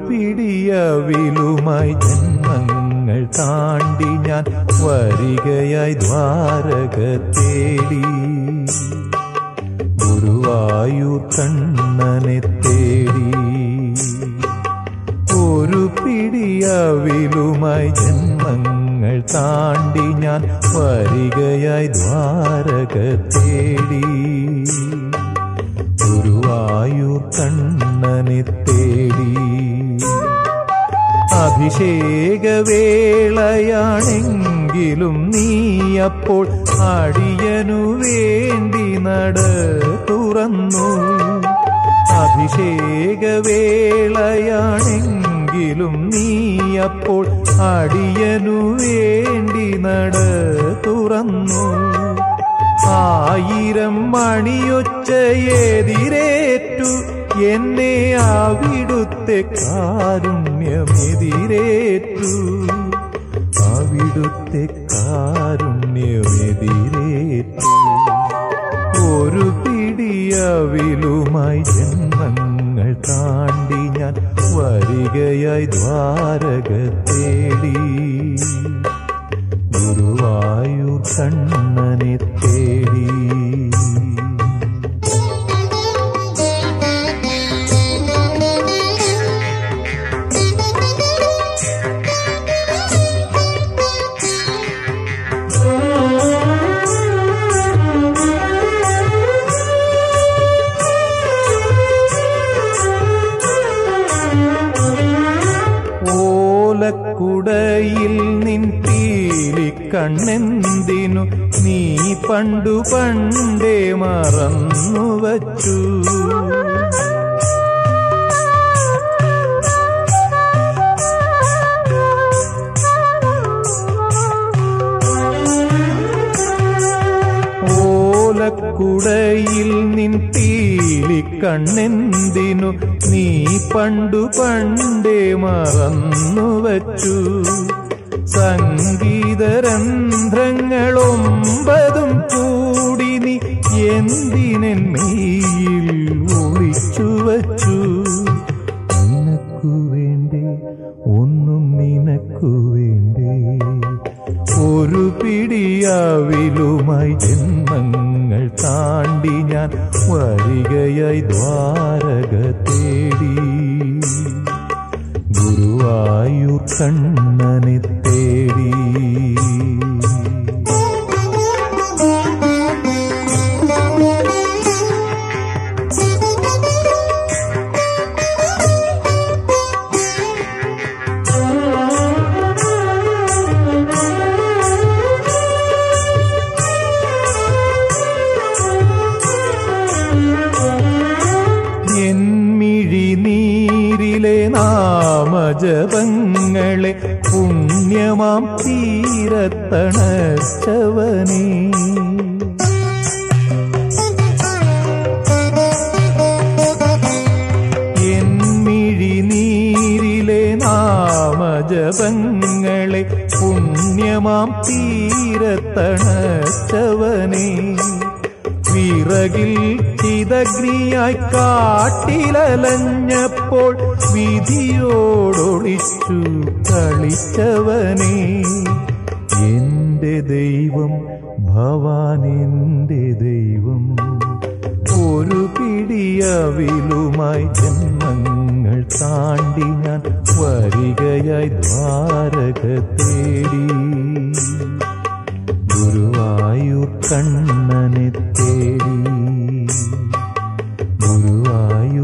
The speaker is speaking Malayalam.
പിടിയവിലുമായി ജന്മങ്ങൾ താണ്ടി ഞാൻ വരികയായി ദ്വാരക തേടി ഗുരുവായൂർ കണ്ണനെ തേടി ഒരു പിടിയവിലുമായി ജന്മങ്ങൾ താണ്ടി ഞാൻ വരികയായി ദ്വാരക തേടി ഗുരുവായൂർ കണ്ണനെ തേടി അഭിഷേകവേളയാണെങ്കിലും നീ അപ്പോൾ അടിയനു വേണ്ടി നട തുറന്നു അഭിഷേകവേളയാണെങ്കിലും നീ അപ്പോൾ അടിയനു വേണ്ടി നട തുറന്നു ആയിരം മണിയൊച്ചയെതിരേറ്റു എന്നെ അവിടുത്തെ കാരുണ്യമെതിരേറ്റു അവിടുത്തെ കാരുണ്യമെതിരേറ്റു ഒരു പിടിയവിലുമായി ജന്മങ്ങൾ താണ്ടി ഞാൻ വരികയായി ദ്വാരക തേടി ഗുരുവായൂർ കണ്ണനെ തേടി ഓലക്കുടയിൽ നിൻ പീലി കണ്ണെന്തിനു നീ പണ്ടു പണ്ടേ മറന്നു വച്ചു ഓലക്കുടയിൽ നിൻ പീലി കണ്ണെന്തിനു നീ പണ്ടു പണ്ടേ മറന്നു വച്ചു സംഗീതരന്ധ്രങ്ങളൊമ്പതും കൂടി നീ എന്തിനെൻ മെയ്യിൽ ഒളിച്ചു വച്ചു നിനക്കു വേണ്ടേ ഒന്നും നിനക്കു വേണ്ടേ ഒരു പിടിയാവിലുമായി ജന്മങ്ങൾ താണ്ടി ഞാൻ വരികയായി ദ്വാരക തേടി ഗുരുവായൂർ കണ്ണനെ തേടി എന്നിഴിനീരിലെ നാമജപങ്ങളെ പുണ്യമാം തീരത്തണച്ചവനേ എന്നിഴിനീരിലെ നാമജപങ്ങളെ പുണ്യമാം തീരത്തണച്ചവനേ വിറകിൽ ചിതഗ്നിയായി കാട്ടിലലഞ്ഞപ്പോൾ വിധിയോടൊളിച്ചു കളിച്ചവനേ എന്റെ ദൈവം ഭവാൻ എന്റെ ദൈവം ഒരു പിടിയവിലുമായി ജന്മങ്ങൾ താണ്ടി ഞാൻ വരികയായി ദ്വാരക തേടി ഗുരുവായൂർ കണ്ണനെ തേടി ഗുരുവായൂർ